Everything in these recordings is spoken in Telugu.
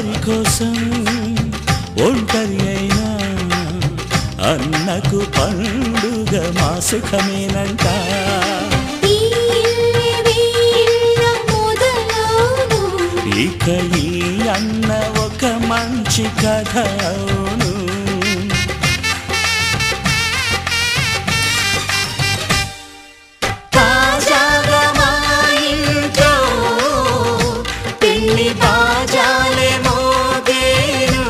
అందరి కోసం ఒంటరి అయినా అన్నకు పండుగ మా సుఖమేనంట ఈ ఇల్లే వీళ్ళ మొదలవును ఇక ఈ అన్న ఒక మంచి కథ అవును తాజాగా మా ఇంట్లో పెళ్లి బాజాలే మోగేను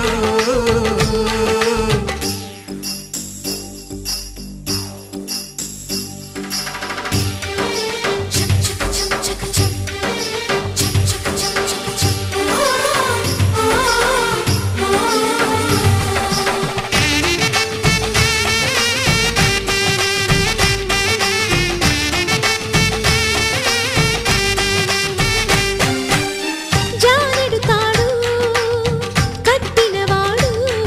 జానెడు తాడు కట్టినవాడు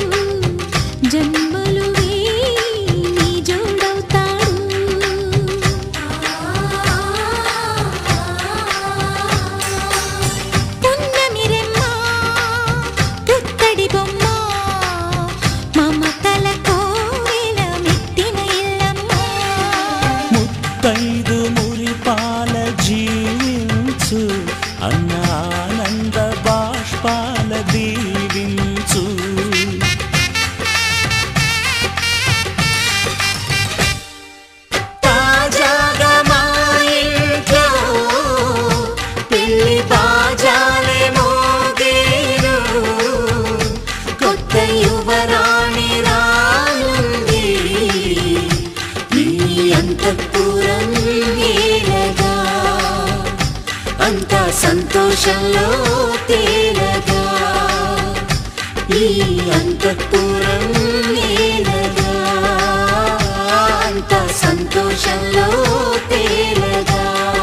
జన్మలు వేయి జోడవుతాడు పున్నమిరెమ్మ పుత్తడి బొమ్మ మమతల కోవెల మెట్టిన ఇల్లమ్మ ముత్తైదు మురిపాల జీవించు అన్న ఆనంద బాష్పాల దీవించు తాజాగా మా ఇంట్లో పెళ్లి బాజాలే మోగేను కొత్త యువరాణి రానుంది ఈ అంతఃపురం ఏలగా అంత సంతోషంలో తేలగా ఈ అంతఃపురం ఏలగా అంత సంతోషంలో తేలగా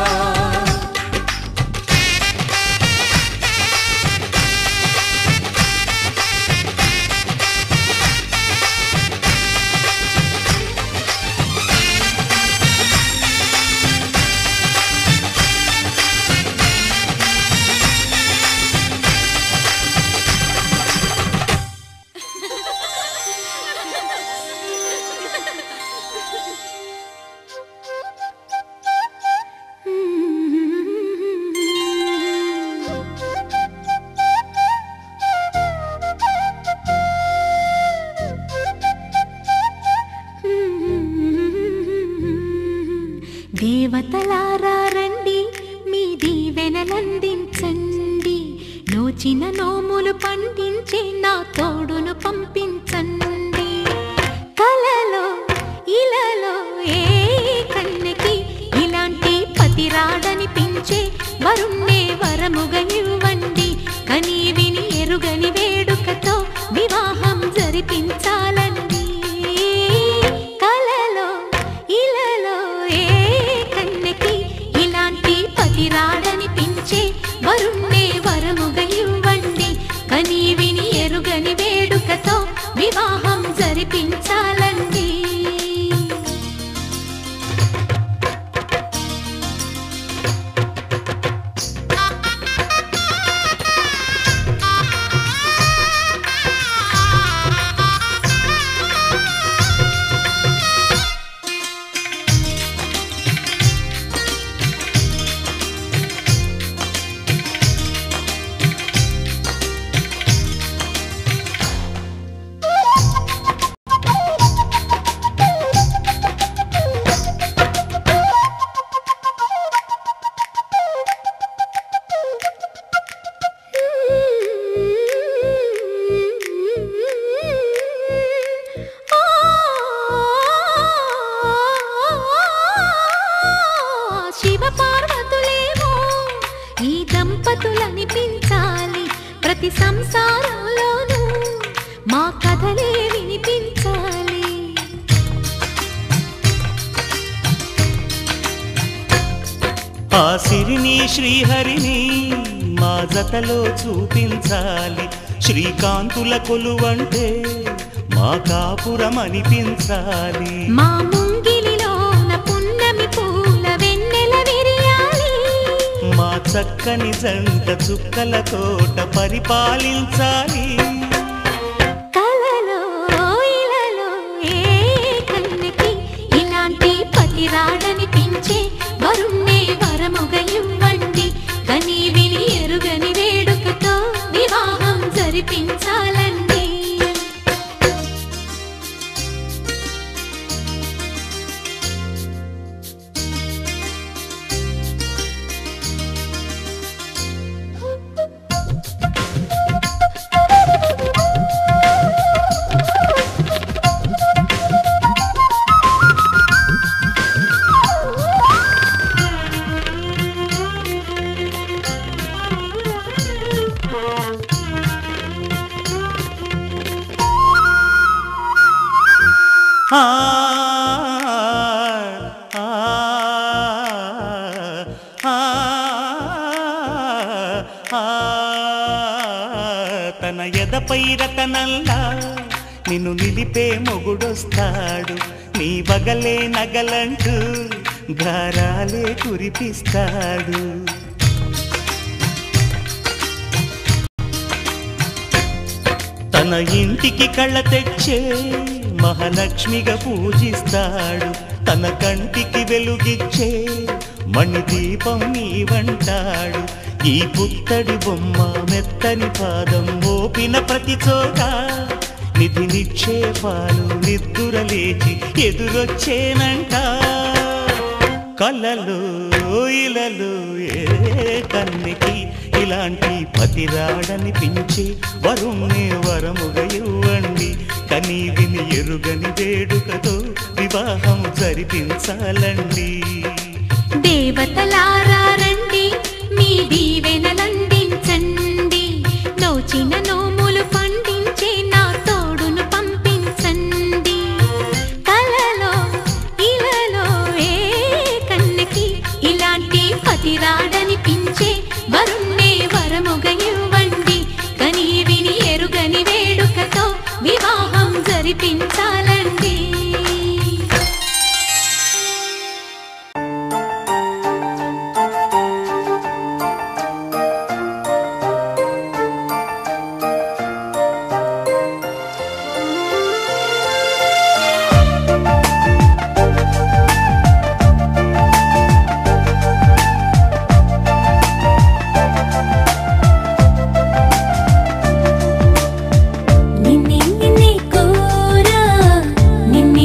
దేవతలారా రండి మీ దీవెనలందించండి నోచిన నోములు పండించే నా తోడును పంపించండి కలలో ఇలలో ఏ కన్నెకి ఇలాంటి పతి రాడనిపించే వరుణ్ణే వరముగా ఇవ్వండి కనీ విని ఎరుగని వేడుకతో వివాహం జరిపించాలండి కలలో ఇలలో ఏ కన్నెకి ఇలాంటి పతి రాడనిపించే వరుణ్ణే వరముగా ఇవ్వండి కనీ విని ఎరుగని వేడుకతో వివాహం జరిపించాలండి శివ పార్వతులేమో ఈ దంపతులనిపించాలి ప్రతి సంసారంలోనూ మా కథలే వినిపించాలి ఆ సిరిని శ్రీహరిని మా జతలో చూపించాలి శ్రీకాంతుల కొలువంటే మా కాపురం అనిపించాలి మా ముంగిలిలోన పున్నమి పూల వెన్నెల విరియాలి మా చక్కని జంట చుక్కల తోట పరిపాలించాలి కలలో ఇలలో ఏ కన్నెకి ఇలాంటి పతి రాడనిపించే వరుణ్ణే వరముగ ఇవ్వండి కని విని ఎరుగని వేడుకతో వివాహం జరిపించాలండి ఆ, ఆ, ఆ, ఆ, తన ఎదపై రతనల్లా నిన్ను నిలిపే మొగుడొస్తాడు నీ బగలే నగలంటూ గారాలే కురిపిస్తాడు తన ఇంటికి కళ్ళ తెచ్చే మహాలక్ష్మిగా పూజిస్తాడు తన కంటికి వెలుగిచ్చే మణిదీపం నీవంటాడు ఈ పుత్తడి బొమ్మ మెత్తని పాదం మోపిన ప్రతి చోట నిధి నిక్షేపాలు నిద్దుర లేచి ఎదురొచ్చేనంట కళ్ళలో ఇలలో ఏ కన్నికి ఇలాంటి పతి రాడనిపించి వరుణ్ణి వరముగా ఇవ్వండి కని విని ఎరుగని వేడుకతో వివాహం జరిపించాలండి దేవతలారా రండి మీ దీవెనలందించండి నోచిన నోములు పండించే నా తోడును పంపించండి కలలో ఇలలో ఏ కన్నెకి ఇలాంటి పతి రాడనిపించే వరుణ్ణే వరముగ ఇవ్వండి కని విని ఎరుగని వేడుకతో వివాహం జరిపించాలండి నిన్నే నిన్నే కోరా నిన్నే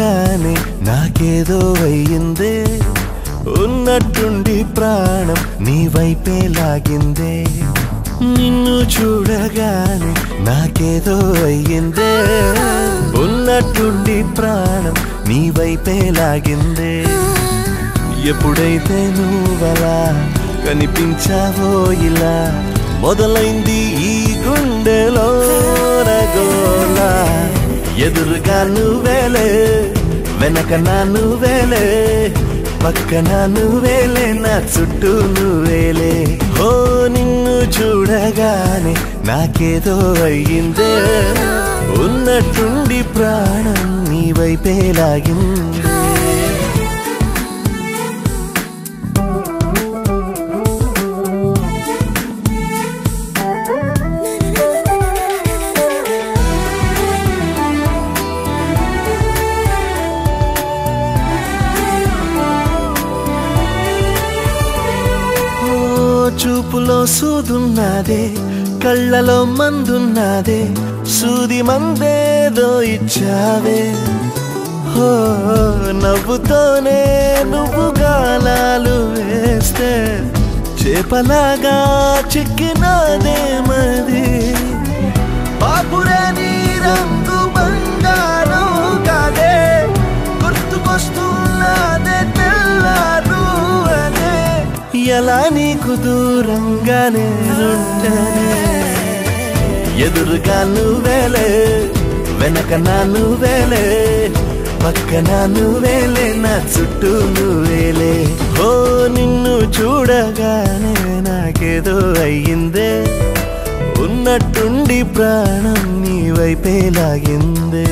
చూడగానే నాకేదో అయ్యిందే ఉన్నట్టుండి ప్రాణం నీ వైపే లాగిందే నిన్ను చూడగానే నాకేదో అయ్యిందే ఉన్నట్టుండి ప్రాణం నీ వైపే లాగిందే ఎప్పుడైతే నువ్వలా కనిపించావో ఇలా మొదలైంది ఈ గుండెలో గోలా ఎదురుగా నువ్వేలే వెనక నా నువ్వేలే పక్కన నువ్వేలే నా చుట్టూ నువ్వేలే ఓ నిన్ను చూడగానే నాకేదో అయ్యిందే ఉన్నట్టుండి ప్రాణం నీ వైపే లాగిందే ఓ చూపులో సూదున్నదే కళ్ళలో మందున్నదే సూది మందేదో ఇచ్చావే ఓ నవ్వుతోనే నువ్వు గాలాలు వేస్తే చేపలాగా చిక్కినాదే మది బాపురే నీ రంగు బంగారం కాదే గుర్తుకొస్తున్నదే తెల్లారు అనే ఎలా నీకు దూరంగానే ఉండనే ఎదురుగా నువ్వేలే వెనక నా నువ్వేలే పక్కన నువ్వేలే నా చుట్టూ నువ్వేలే ఓ నిన్ను చూడగానే నాకేదో అయ్యిందే ఉన్నట్టుండి ప్రాణం నీ వైపే లాగిందే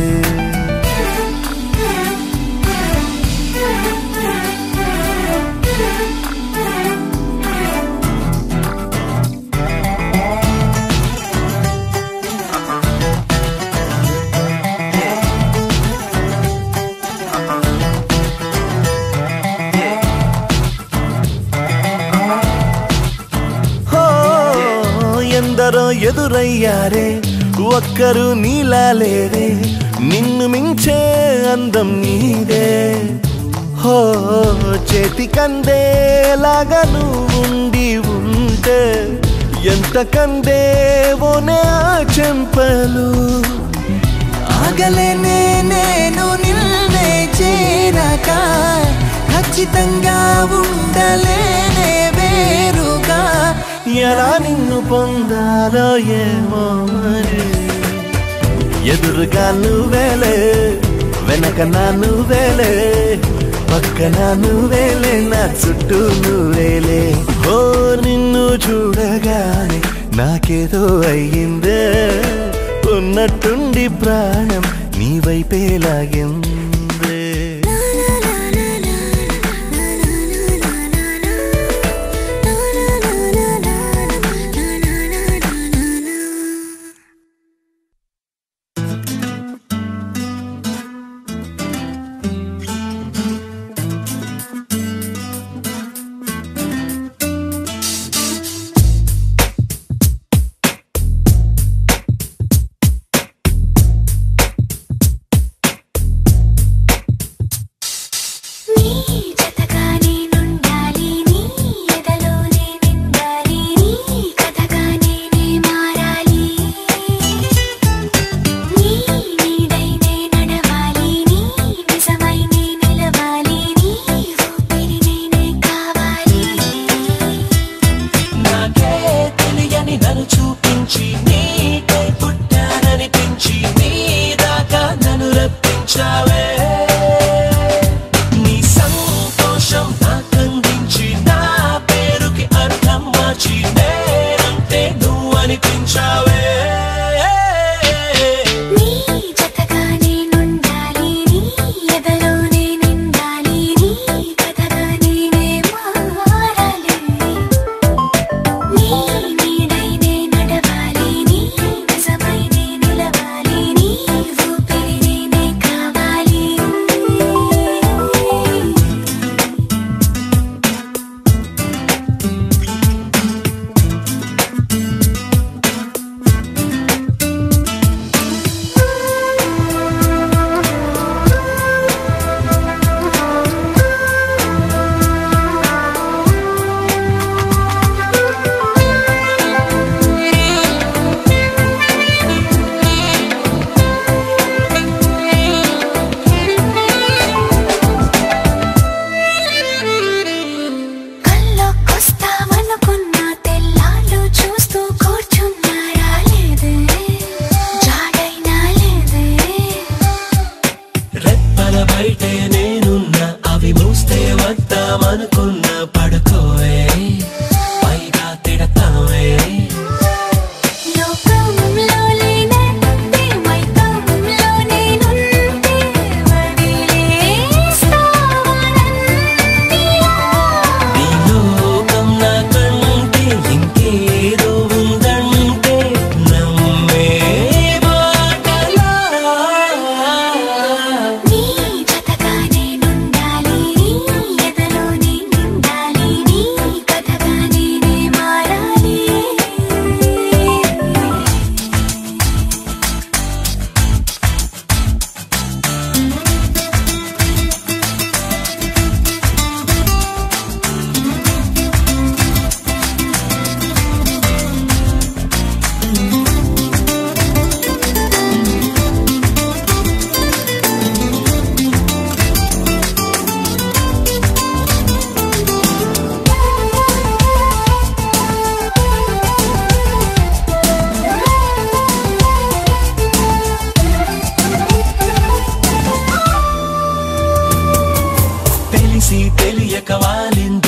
హో ఎందరో ఎదురయ్యారే ఒక్కరు నీలా లేరే నిన్ను మించే అందం నీదే హో చేతి కందేలాగా నువ్వుండి ఉంటే ఎంత కందేవోనే ఆ చెంపలు ఆగలేనే నేను నిన్నే చేరక ఖచ్చితంగా ఉండలేనే వేరుగా ఎలా నిన్ను పొందాలో ఏమో మరి ఎదురుగా నువ్వేలే వెనక నా నువ్వేలే పక్కన నువ్వేలే నా చుట్టూ నువ్వేలే ఓ నిన్ను చూడగానే నాకేదో అయ్యిందే ఉన్నట్టుండి ప్రాణం నీ వైపే లాగిందే నీ జతగా నేనుండాలి నీ ఎదలోనే నిండాలి నీ కథగా నేనే మారాలి నీ నీడై నే నడవాలి నీ నిజమై నే నిలవాలి నీ ఊపిరి నేనే కావాలి నాకే తెలియని నన్ను చూపించి నీకై పుట్టాననిపించి నీ దాకా నన్ను రప్పించావే నీ సంత తెలిసి తెలియక వాలింది